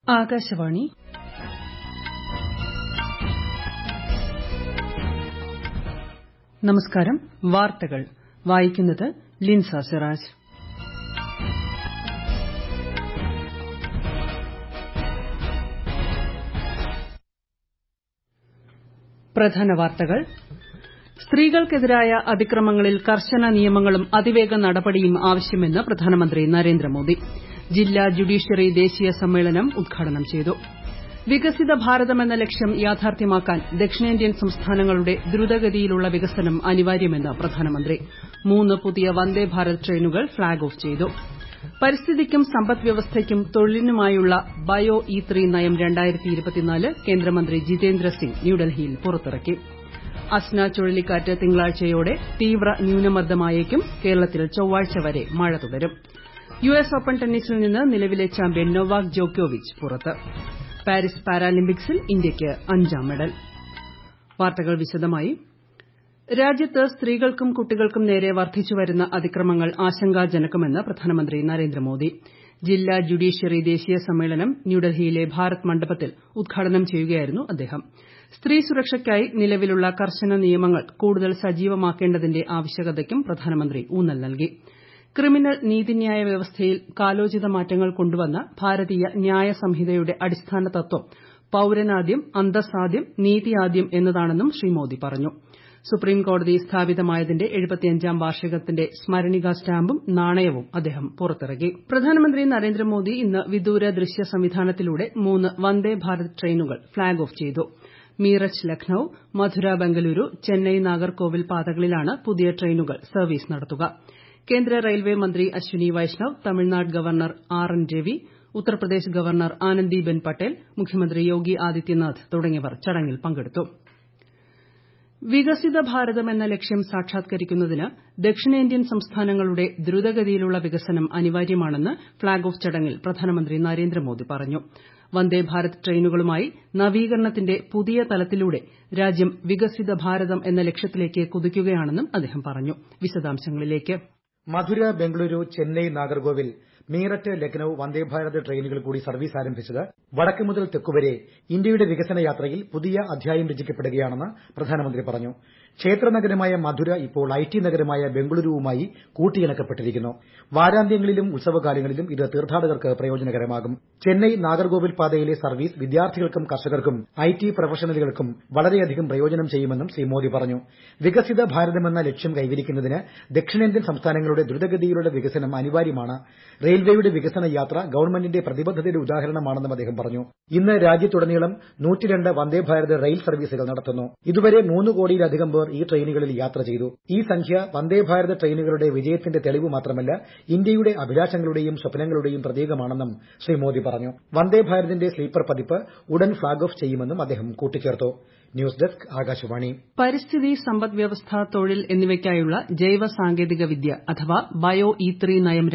ആകാശവാണി നമസ്കാരം വാർത്തകൾ വായിക്കുന്നത് ലിൻസ സിറാജ് പ്രധാന വാർത്തകൾ സ്ത്രീകൾക്കെതിരായ അതിക്രമങ്ങളിൽ കർശന നിയമങ്ങളും അതിവേഗ നടപടിയും ആവശ്യമെന്ന് പ്രധാനമന്ത്രി നരേന്ദ്രമോദി ജില്ലാ ജുഡീഷ്യറി ദേശീയ സമ്മേളനം ഉദ്ഘാടനം ചെയ്തു വികസിത ഭാരതമെന്ന ലക്ഷ്യം യാഥാർത്ഥ്യമാക്കാൻ ദക്ഷിണേന്ത്യൻ സംസ്ഥാനങ്ങളുടെ ദ്രുതഗതിയിലുള്ള വികസനം അനിവാര്യമെന്ന് പ്രധാനമന്ത്രി മൂന്ന് പുതിയ വന്ദേ ഭാരത് ട്രെയിനുകൾ ഫ്ളാഗ് ഓഫ് ചെയ്തു പരിസ്ഥിതിക്കും സമ്പദ്വ്യവസ്ഥയ്ക്കും തൊഴിലിനുമായുള്ള ബയോ ഇ നയം കേന്ദ്രമന്ത്രി ജിതേന്ദ്ര സിംഗ് ന്യൂഡൽഹിയിൽ പുറത്തിറക്കി അസ്ന ചുഴലിക്കാറ്റ് തിങ്കളാഴ്ചയോടെ തീവ്ര ന്യൂനമർദ്ദമായേക്കും കേരളത്തിൽ ചൊവ്വാഴ്ച വരെ മഴ തുടരും യു എസ് ഓപ്പൺ ടെന്നീസിൽ നിന്ന് നിലവിലെ ചാമ്പ്യൻ നൊവാക് ജോക്കോവിച്ച് പുറത്ത് പാരീസ് പാരാലിമ്പിക്സിൽ ഇന്ത്യയ്ക്ക് അഞ്ചാം മെഡൽ വാർത്തകൾ വിശദമായി രാജ്യത്ത് സ്ത്രീകൾക്കും കുട്ടികൾക്കും നേരെ വർദ്ധിച്ചുവരുന്ന അതിക്രമങ്ങൾ ആശങ്കാജനകമെന്ന് പ്രധാനമന്ത്രി നരേന്ദ്രമോദി ജില്ലാ ജുഡീഷ്യറി ദേശീയ സമ്മേളനം ന്യൂഡൽഹിയിലെ ഭാരത് മണ്ഡപത്തിൽ ഉദ്ഘാടനം ചെയ്യുകയായിരുന്നു അദ്ദേഹം സ്ത്രീ സുരക്ഷയ്ക്കായി നിലവിലുള്ള കർശന നിയമങ്ങൾ കൂടുതൽ സജീവമാക്കേണ്ടതിന്റെ ആവശ്യകതയ്ക്കും പ്രധാനമന്ത്രി ഊന്നൽ നൽകി ക്രിമിനൽ നീതിന്യായ വ്യവസ്ഥയിൽ കാലോചിത മാറ്റങ്ങൾ കൊണ്ടുവന്ന ഭാരതീയ ന്യായ സംഹിതയുടെ അടിസ്ഥാന തത്വം പൌരനാദ്യം അന്തസ്സാദ്യം നീതി ആദ്യം എന്നതാണെന്നും ശ്രീ മോദി പറഞ്ഞു സുപ്രീംകോടതി സ്ഥാപിതമായതിന്റെ എഴുപത്തിയഞ്ചാം വാർഷികത്തിന്റെ സ്മരണികാ സ്റ്റാമ്പും നാണയവും അദ്ദേഹം പുറത്തിറക്കി പ്രധാനമന്ത്രി നരേന്ദ്രമോദി ഇന്ന് വിദൂര ദൃശ്യ സംവിധാനത്തിലൂടെ മൂന്ന് വന്ദേ ഭാരത് ട്രെയിനുകൾ ഫ്ളാഗ് ഓഫ് ചെയ്തു മീററ്റ് ലക്നൌ മധുര ബംഗലൂരു ചെന്നൈ നാഗർകോവിൽ പാതകളിലാണ് പുതിയ ട്രെയിനുകൾ സർവീസ് നടത്തുക കേന്ദ്ര റെയിൽവേ മന്ത്രി Ashwini Vaishnaw Tamil Nadu governor R N Ravi Uttar Pradesh governor Anandiben Patel മുഖ്യമന്ത്രി യോഗി ആദിത്യനാഥ് തുടങ്ങിയവർ ചടങ്ങിൽ പങ്കെടുത്തു വികസിത ഭാരതമെന്ന ലക്ഷ്യം സാക്ഷാത്കരിക്കുന്നതിന് ദക്ഷിണേന്ത്യൻ സംസ്ഥാനങ്ങളുടെ ദ്രുതഗതിയിലുള്ള വികസനം അനിവാര്യമാണെന്ന് ഫ്ളാഗ് ഓഫ് ചടങ്ങിൽ പ്രധാനമന്ത്രി നരേന്ദ്രമോദി പറഞ്ഞു വന്ദേ ഭാരത് ട്രെയിനുകളുമായി നവീകരണത്തിന്റെ പുതിയ തലത്തിലൂടെ രാജ്യം വികസിത ഭാരതം എന്ന ലക്ഷ്യത്തിലേക്ക് കുതിക്കുകയാണെന്നും അദ്ദേഹം പറഞ്ഞു വിശദാംശങ്ങളിലേക്ക് മധുര ബംഗളൂരു ചെന്നൈ നാഗർകോവിൽ മീററ്റ് ലക്നൌ വന്ദേഭാരത് ട്രെയിനുകൾ കൂടി സർവീസ് ആരംഭിച്ചത് വടക്ക് മുതൽ തെക്കുവരെ ഇന്ത്യയുടെ വികസന യാത്രയിൽ പുതിയ അധ്യായം രചിക്കപ്പെടുകയാണെന്ന് പ്രധാനമന്ത്രി പറഞ്ഞു ക്ഷേത്ര നഗരമായ മധുര ഇപ്പോൾ ഐടി നഗരമായ ബംഗളൂരുവുമായി കൂട്ടിയിണക്കപ്പെട്ടിരിക്കുന്നു വാരാന്ത്യങ്ങളിലും ഉത്സവകാലങ്ങളിലും ഇത് തീർത്ഥാടകർക്ക് പ്രയോജനകരമാകും ചെന്നൈ നാഗർകോവിൽ പാതയിലെ സർവീസ് വിദ്യാർത്ഥികൾക്കും കർഷകർക്കും ഐടി പ്രൊഫഷണലുകൾക്കും വളരെയധികം പ്രയോജനം ചെയ്യുമെന്നും ശ്രീ മോദി പറഞ്ഞു വികസിത ഭാരതമെന്ന ലക്ഷ്യം കൈവരിക്കുന്നതിന് ദക്ഷിണേന്ത്യൻ സംസ്ഥാനങ്ങളുടെ ദ്രുതഗതിയിലുള്ള വികസനം അനിവാര്യമാണ് റെയിൽവേയുടെ വികസന യാത്ര ഗവൺമെന്റിന്റെ പ്രതിബദ്ധതയുടെ ഉദാഹരണമാണെന്നും അദ്ദേഹം പറഞ്ഞു ഇന്ന് രാജ്യത്തുടനീളം നൂറ്റിരണ്ട് വന്ദേഭാരത് റെയിൽ സർവീസുകൾ നടത്തുന്നു ഇതുവരെ മൂന്ന് കോടിയിലധികം പേർ ഈ ട്രെയിനുകളിൽ യാത്ര ചെയ്തു ഈ സംഖ്യ വന്ദേഭാരത് ട്രെയിനുകളുടെ വിജയത്തിന്റെ തെളിവ് മാത്രമല്ല ഇന്ത്യയുടെ അഭിലാഷങ്ങളുടെയും സ്വപ്നങ്ങളുടെയും പ്രതീകമാണെന്നും ശ്രീ മോദി പറഞ്ഞു വന്ദേഭാരതിന്റെ സ്ലീപ്പർ പതിപ്പ് ഉടൻ ഫ്ളാഗ് ഓഫ് ചെയ്യുമെന്നും അദ്ദേഹം കൂട്ടിച്ചേർത്തു ന്യൂസ് ഡെസ്ക് ആകാശവാണി പരിസ്ഥിതി സമ്പദ്വ്യവസ്ഥ തൊഴിൽ എന്നിവയ്ക്കായുള്ള ജൈവ സാങ്കേതിക വിദ്യ അഥവാ ബയോ ഇ നയം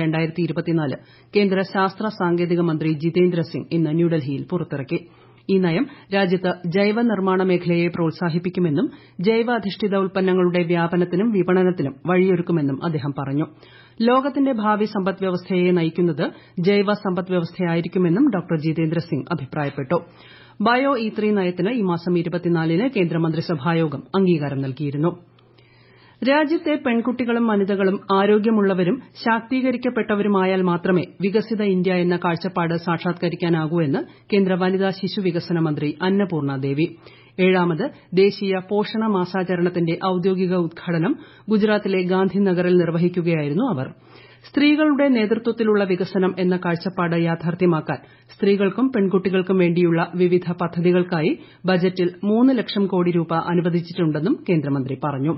കേന്ദ്ര ശാസ്ത്ര സാങ്കേതിക മന്ത്രി ജിതേന്ദ്ര സിംഗ് ഇന്ന് ന്യൂഡൽഹിയിൽ പുറത്തിറക്കി ഈ നയം രാജ്യത്ത് ജൈവ നിർമ്മാണ മേഖലയെ പ്രോത്സാഹിപ്പിക്കുമെന്നും ജൈവാധിഷ്ഠിത ഉൽപ്പന്നങ്ങളുടെ വ്യാപനത്തിനും വിപണനത്തിനും വഴിയൊരുക്കുമെന്നും അദ്ദേഹം പറഞ്ഞു ലോകത്തിന്റെ ഭാവി സമ്പദ്വ്യവസ്ഥയെ നയിക്കുന്നത് ജൈവ സമ്പദ്വ്യവസ്ഥയായിരിക്കുമെന്നും ഡോക്ടർ ജിതേന്ദ്ര സിംഗ് അഭിപ്രായപ്പെട്ടു ബയോ ഇ നയത്തിന് ഈ മാസം ന് കേന്ദ്രമന്ത്രിസഭായോഗം അംഗീകാരം നൽകിയിരുന്നു രാജ്യത്തെ പെൺകുട്ടികളും വനിതകളും ആരോഗ്യമുള്ളവരും ശാക്തീകരിക്കപ്പെട്ടവരുമായാൽ മാത്രമേ വികസിത ഇന്ത്യ എന്ന കാഴ്ചപ്പാട് സാക്ഷാത്കരിക്കാനാകൂ എന്ന് കേന്ദ്ര വനിതാ ശിശു വികസന മന്ത്രി അന്നപൂർണ ദേവി ഏഴാമത് ദേശീയ പോഷണ മാസാചരണത്തിന്റെ ഔദ്യോഗിക ഉദ്ഘാടനം ഗുജറാത്തിലെ ഗാന്ധിനഗറിൽ നിർവഹിക്കുകയായിരുന്നു അവർ സ്ത്രീകളുടെ നേതൃത്വത്തിലുള്ള വികസനം എന്ന കാഴ്ചപ്പാട് യാഥാർത്ഥ്യമാക്കാൻ സ്ത്രീകൾക്കും പെൺകുട്ടികൾക്കും വേണ്ടിയുള്ള വിവിധ പദ്ധതികൾക്കായി ബജറ്റിൽ മൂന്ന് ലക്ഷം കോടി രൂപ അനുവദിച്ചിട്ടുണ്ടെന്നും കേന്ദ്രമന്ത്രി പറഞ്ഞു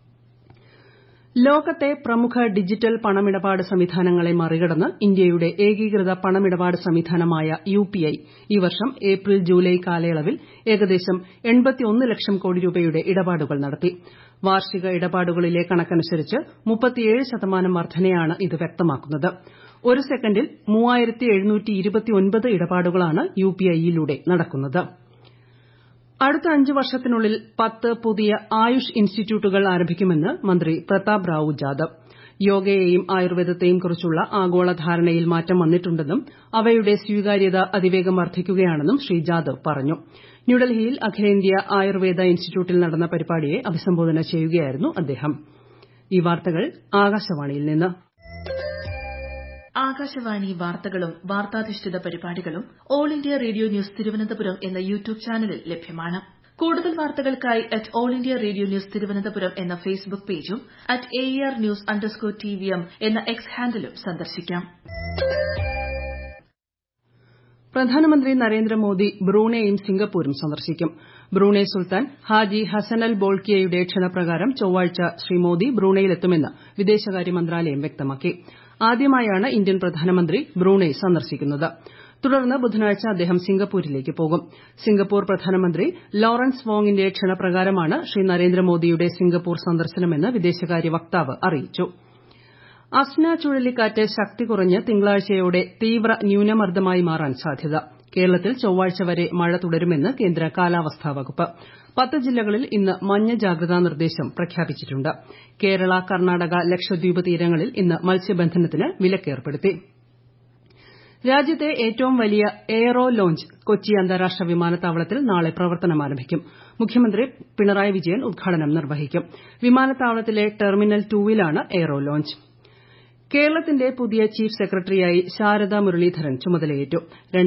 ലോകത്തെ പ്രമുഖ ഡിജിറ്റൽ പണമിടപാട് സംവിധാനങ്ങളെ മറികടന്ന് ഇന്ത്യയുടെ ഏകീകൃത പണമിടപാട് സംവിധാനമായ യുപിഐ ഈ വർഷം ഏപ്രിൽ ജൂലൈ കാലയളവിൽ ഏകദേശം ലക്ഷം കോടി രൂപയുടെ ഇടപാടുകൾ നടത്തി വാർഷിക ഇടപാടുകളിലെ കണക്കനുസരിച്ച് ശതമാനം വർധനയാണ് ഇത് വ്യക്തമാക്കുന്നത് ഒരു സെക്കൻഡിൽ ഇടപാടുകളാണ് യുപിഐയിലൂടെ നടക്കുന്നത് അടുത്ത അഞ്ച് വർഷത്തിനുള്ളിൽ പത്ത് പുതിയ ആയുഷ് ഇൻസ്റ്റിറ്റ്യൂട്ടുകൾ ആരംഭിക്കുമെന്ന് മന്ത്രി പ്രതാപ് റാവു ജാദവ് യോഗയെയും ആയുർവേദത്തെയും കുറിച്ചുള്ള ആഗോള ധാരണയിൽ മാറ്റം വന്നിട്ടുണ്ടെന്നും അവയുടെ സ്വീകാര്യത അതിവേഗം വർദ്ധിക്കുകയാണെന്നും ശ്രീ ജാദവ് പറഞ്ഞു ന്യൂഡൽഹിയിൽ അഖിലേന്ത്യാ ആയുർവേദ ഇൻസ്റ്റിറ്റ്യൂട്ടിൽ നടന്ന പരിപാടിയെ അഭിസംബോധന ചെയ്യുകയായിരുന്നു അദ്ദേഹം ഈ വാർത്തകൾ ആകാശവാണിയിൽ നിന്ന് ആകാശവാണി വാർത്തകളും വാർത്താധിഷ്ഠിത പരിപാടികളും all India radio news Thiruvananthapuram എന്ന യൂട്യൂബ് ചാനലിൽ ലഭ്യമാണ് കൂടുതൽ വാർത്തകൾക്കായി at all India radio news Thiruvananthapuram എന്ന ഫേസ്ബുക്ക് പേജും at A R news underscore T V M എന്ന എക്സ് ഹാൻഡിലും സന്ദർശിക്കാം പ്രധാനമന്ത്രി നരേന്ദ്രമോദി ബ്രൂണെയും സിംഗപ്പൂരും സന്ദർശിക്കും ബ്രൂണെ സുൽത്താൻ ഹാജി ഹസൻ അൽ ബോൾക്കിയയുടെ ക്ഷണപ്രകാരം ചൊവ്വാഴ്ച ശ്രീ മോദി ബ്രൂണെയിലെത്തുമെന്ന് വിദേശകാര്യ മന്ത്രാലയം വ്യക്തമാക്കി ആദ്യമായാണ് ഇന്ത്യൻ പ്രധാനമന്ത്രി ബ്രൂണെ സന്ദർശിക്കുന്നത് തുടർന്ന് ബുധനാഴ്ച അദ്ദേഹം സിംഗപ്പൂരിലേക്ക് പോകും സിംഗപ്പൂർ പ്രധാനമന്ത്രി ലോറൻസ് വോങ്ങിന്റെ ക്ഷണപ്രകാരമാണ് ശ്രീ നരേന്ദ്രമോദിയുടെ സിംഗപ്പൂർ സന്ദർശനമെന്ന് വിദേശകാര്യ വക്താവ് അറിയിച്ചു അസ്ന ചുഴലിക്കാറ്റ് ശക്തി കുറഞ്ഞ് തിങ്കളാഴ്ചയോടെ തീവ്ര ന്യൂനമർദ്ദമായി മാറാൻ സാധ്യത കേരളത്തിൽ ചൊവ്വാഴ്ച വരെ മഴ തുടരുമെന്ന് കേന്ദ്ര കാലാവസ്ഥാ വകുപ്പ് പത്ത് ജില്ലകളിൽ ഇന്ന് മഞ്ഞ ജാഗ്രതാ നിർദ്ദേശം പ്രഖ്യാപിച്ചിട്ടുണ്ട് കേരള കർണാടക ലക്ഷദ്വീപ് തീരങ്ങളിൽ ഇന്ന് മത്സ്യബന്ധനത്തിന് വിലക്കേർപ്പെടുത്തി രാജ്യത്തെ ഏറ്റവും വലിയ എയ്റോ ലോഞ്ച് കൊച്ചി അന്താരാഷ്ട്ര വിമാനത്താവളത്തിൽ നാളെ പ്രവർത്തനം ആരംഭിക്കും മുഖ്യമന്ത്രി പിണറായി വിജയൻ ഉദ്ഘാടനം നിർവഹിക്കും വിമാനത്താവളത്തിലെ ടെർമിനൽ ടൂവിലാണ് എയ്റോ ലോഞ്ച് കേരളത്തിന്റെ പുതിയ ചീഫ് സെക്രട്ടറിയായി ശാരദ മുരളീധരൻ ചുമതലയേറ്റു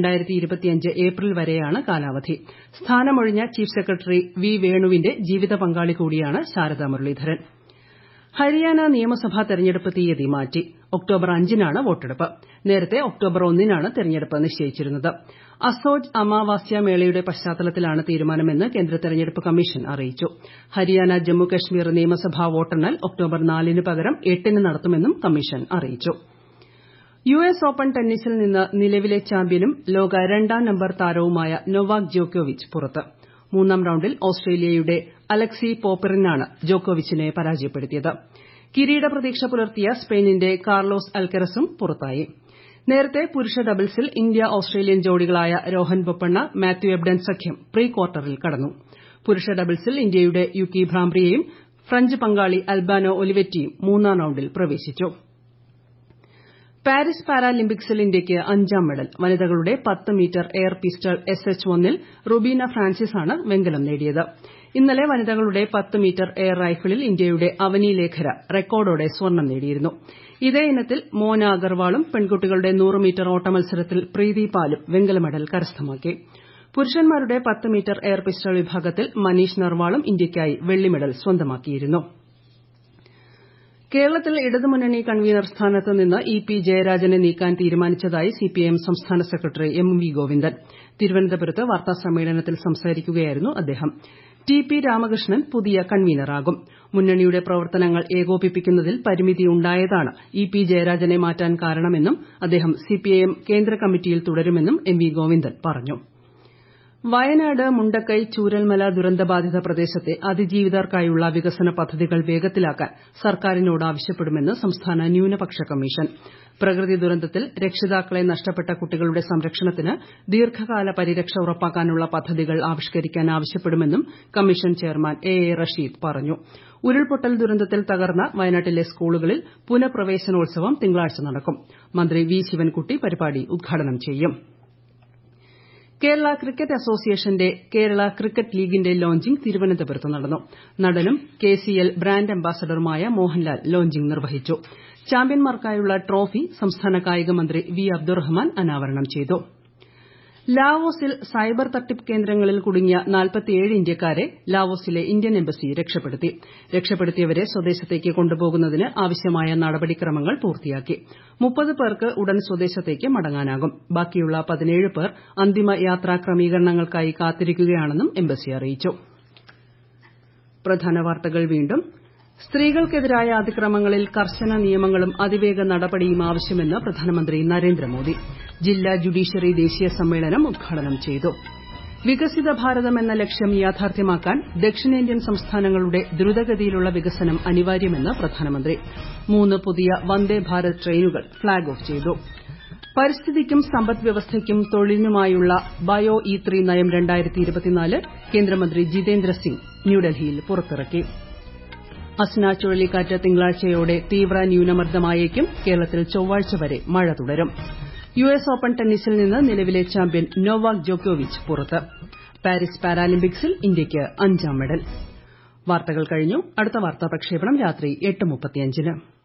ഏപ്രിൽ വരെയാണ് കാലാവധി സ്ഥാനമൊഴിഞ്ഞ ചീഫ് സെക്രട്ടറി വി വേണുവിന്റെ ജീവിത പങ്കാളി കൂടിയാണ് ശാരദ മുരളീധരൻ ഹരിയാന നിയമസഭാ തെരഞ്ഞെടുപ്പ് തീയതി മാറ്റി ഒക്ടോബർ അഞ്ചിനാണ് വോട്ടെടുപ്പ് നേരത്തെ ഒക്ടോബർ ഒന്നിനാണ് തെരഞ്ഞെടുപ്പ് നിശ്ചയിച്ചിരുന്നത് അസോജ് അമാവാസ്യ മേളയുടെ പശ്ചാത്തലത്തിലാണ് തീരുമാനമെന്ന് കേന്ദ്ര തെരഞ്ഞെടുപ്പ് കമ്മീഷൻ അറിയിച്ചു ഹരിയാന ജമ്മു കശ്മീർ നിയമസഭാ വോട്ടെണ്ണൽ ഒക്ടോബർ നാലിന് പകരം എട്ടിന് നടത്തുമെന്നും കമ്മീഷൻ അറിയിച്ചു യു എസ് ഓപ്പൺ ടെന്നീസിൽ നിന്ന് നിലവിലെ ചാമ്പ്യനും ലോക രണ്ടാം നമ്പർ താരവുമായ നൊവാക് ജോക്കോവിച്ച് പുറത്ത് മൂന്നാം റൌണ്ടിൽ ഓസ്ട്രേലിയയുടെ അലക്സി പോപ്പറിനാണ് ജോക്കോവിച്ചിനെ പരാജയപ്പെടുത്തിയത് കിരീട പ്രതീക്ഷ പുലർത്തിയ സ്പെയിനിന്റെ കാർലോസ് അൽക്കരസും പുറത്തായി നേരത്തെ പുരുഷ ഡബിൾസിൽ ഇന്ത്യ ഓസ്ട്രേലിയൻ ജോഡികളായ രോഹൻ ബൊപ്പണ്ണ മാത്യു എബ്ഡൻ സഖ്യം പ്രീ ക്വാർട്ടറിൽ കടന്നു പുരുഷ ഡബിൾസിൽ ഇന്ത്യയുടെ യുക്കി ഭ്രാംബ്രിയയും ഫ്രഞ്ച് പങ്കാളി അൽബാനോ ഒലിവെറ്റിയും മൂന്നാം റൌണ്ടിൽ പ്രവേശിച്ചു പാരീസ് പാരാലിമ്പിക്സിൽ ഇന്ത്യയ്ക്ക് അഞ്ചാം മെഡൽ വനിതകളുടെ പത്ത് metre air pistol S H ഒന്നിൽ റുബീന ഫ്രാൻസിസാണ് വെങ്കലം നേടിയത് ഇന്നലെ വനിതകളുടെ പത്ത് മീറ്റർ എയർ റൈഫിളിൽ ഇന്ത്യയുടെ അവനി ലേഖര റെക്കോർഡോടെ സ്വർണ്ണം നേടിയിരുന്നു ഇതേ ഇനത്തിൽ മോന അഗർവാളും പെൺകുട്ടികളുടെ നൂറ് മീറ്റർ ഓട്ടമത്സരത്തിൽ പ്രീതി പാലും വെങ്കല മെഡൽ കരസ്ഥമാക്കി പുരുഷന്മാരുടെ പത്ത് മീറ്റർ എയർ പിസ്റ്റൾ വിഭാഗത്തിൽ മനീഷ് നർവാളും ഇന്ത്യയ്ക്കായി വെള്ളി മെഡൽ സ്വന്തമാക്കിയിരുന്നു കേരളത്തിൽ ഇടതുമുന്നണി കൺവീനർ സ്ഥാനത്ത് നിന്ന് ഇ പി ജയരാജനെ നീക്കാൻ തീരുമാനിച്ചതായി സിപിഐഎം സംസ്ഥാന സെക്രട്ടറി എം വി ഗോവിന്ദൻ തിരുവനന്തപുരത്ത് വാർത്താസമ്മേളനത്തിൽ സംസാരിക്കുകയായിരുന്നു അദ്ദേഹം ടി പി രാമകൃഷ്ണൻ പുതിയ കൺവീനറാകും മുന്നണിയുടെ പ്രവർത്തനങ്ങൾ ഏകോപിപ്പിക്കുന്നതിൽ പരിമിതിയുണ്ടായതാണ് ഇ പി ജയരാജനെ മാറ്റാൻ കാരണമെന്നും അദ്ദേഹം സിപിഐഎം കേന്ദ്ര കമ്മിറ്റിയിൽ തുടരുമെന്നും എം വി ഗോവിന്ദൻ പറഞ്ഞു വയനാട് മുണ്ടക്കൈ ചൂരൽമല ദുരന്തബാധിത പ്രദേശത്തെ അതിജീവിതർക്കായുള്ള വികസന പദ്ധതികൾ വേഗത്തിലാക്കാൻ സർക്കാരിനോട് ആവശ്യപ്പെടുമെന്ന് സംസ്ഥാന ന്യൂനപക്ഷ കമ്മീഷൻ പ്രകൃതി ദുരന്തത്തിൽ രക്ഷിതാക്കളെ നഷ്ടപ്പെട്ട കുട്ടികളുടെ സംരക്ഷണത്തിന് ദീർഘകാല പരിരക്ഷ ഉറപ്പാക്കാനുള്ള പദ്ധതികൾ ആവിഷ്കരിക്കാൻ ആവശ്യപ്പെടുമെന്നും commission chairman A A Rasheed പറഞ്ഞു ഉരുൾപൊട്ടൽ ദുരന്തത്തിൽ തകർന്ന വയനാട്ടിലെ സ്കൂളുകളിൽ പുനഃപ്രവേശനോത്സവം തിങ്കളാഴ്ച നടക്കും മന്ത്രി വി ശിവൻകുട്ടി പരിപാടി ഉദ്ഘാടനം ചെയ്യും കേരള ക്രിക്കറ്റ് അസോസിയേഷന്റെ കേരള ക്രിക്കറ്റ് ലീഗിന്റെ ലോഞ്ചിംഗ് തിരുവനന്തപുരത്ത് നടന്നു നടനും കെ സി എൽ ബ്രാൻഡ് അംബാസഡറുമായ മോഹൻലാൽ ലോഞ്ചിംഗ് നിർവഹിച്ചു ചാമ്പ്യന്മാർക്കായുള്ള ട്രോഫി സംസ്ഥാന കായിക മന്ത്രി വി അബ്ദുറഹ്മാൻ അനാവരണം ചെയ്തു ലാവോസിൽ സൈബർ തട്ടിപ്പ് കേന്ദ്രങ്ങളിൽ കുടുങ്ങിയ ഇന്ത്യക്കാരെ ലാവോസിലെ ഇന്ത്യൻ എംബസി രക്ഷപ്പെടുത്തി രക്ഷപ്പെടുത്തിയവരെ സ്വദേശത്തേക്ക് കൊണ്ടുപോകുന്നതിന് ആവശ്യമായ നടപടിക്രമങ്ങൾ പൂർത്തിയാക്കി മുപ്പത് പേർക്ക് ഉടൻ സ്വദേശത്തേക്ക് മടങ്ങാനാകും ബാക്കിയുള്ള പതിനേഴ് പേർ അന്തിമ യാത്രാ ക്രമീകരണങ്ങൾക്കായി കാത്തിരിക്കുകയാണെന്നും എംബസി അറിയിച്ചു സ്ത്രീകൾക്കെതിരായ അതിക്രമങ്ങളിൽ കർശന നിയമങ്ങളും അതിവേഗ നടപടിയും ആവശ്യമെന്ന് പ്രധാനമന്ത്രി നരേന്ദ്രമോദി ജില്ലാ ജുഡീഷ്യറി ദേശീയ സമ്മേളനം ഉദ്ഘാടനം ചെയ്തു വികസിത ഭാരതം എന്ന ലക്ഷ്യം യാഥാർത്ഥ്യമാക്കാൻ ദക്ഷിണേന്ത്യൻ സംസ്ഥാനങ്ങളുടെ ദ്രുതഗതിയിലുള്ള വികസനം അനിവാര്യമെന്ന് പ്രധാനമന്ത്രി മൂന്ന് പുതിയ വന്ദേ ഭാരത് ട്രെയിനുകൾ ഫ്ളാഗ് ഓഫ് ചെയ്തു പരിസ്ഥിതിക്കും സമ്പദ് വ്യവസ്ഥയ്ക്കും തൊഴിലിനുമായുള്ള ബയോ ഇ ത്രീ നയം കേന്ദ്രമന്ത്രി ജിതേന്ദ്ര സിംഗ് ന്യൂഡൽഹിയിൽ പുറത്തിറക്കി അസ്ന ചുഴലിക്കാറ്റ് തിങ്കളാഴ്ചയോടെ തീവ്ര ന്യൂനമർദ്ദമായേക്കും കേരളത്തിൽ ചൊവ്വാഴ്ച വരെ മഴ തുടരും യു എസ് ഓപ്പൺ ടെന്നീസിൽ നിന്ന് നിലവിലെ ചാമ്പ്യൻ നോവാക് ജോക്കോവിച്ച് പുറത്ത് പാരീസ് പാരാലിമ്പിക്സിൽ ഇന്ത്യയ്ക്ക് അഞ്ചാം മെഡൽ വാർത്തകൾ കഴിഞ്ഞു അടുത്ത വാർത്താ പ്രക്ഷേപണം രാത്രി എട്ട് മുപ്പത്തിയഞ്ചിന്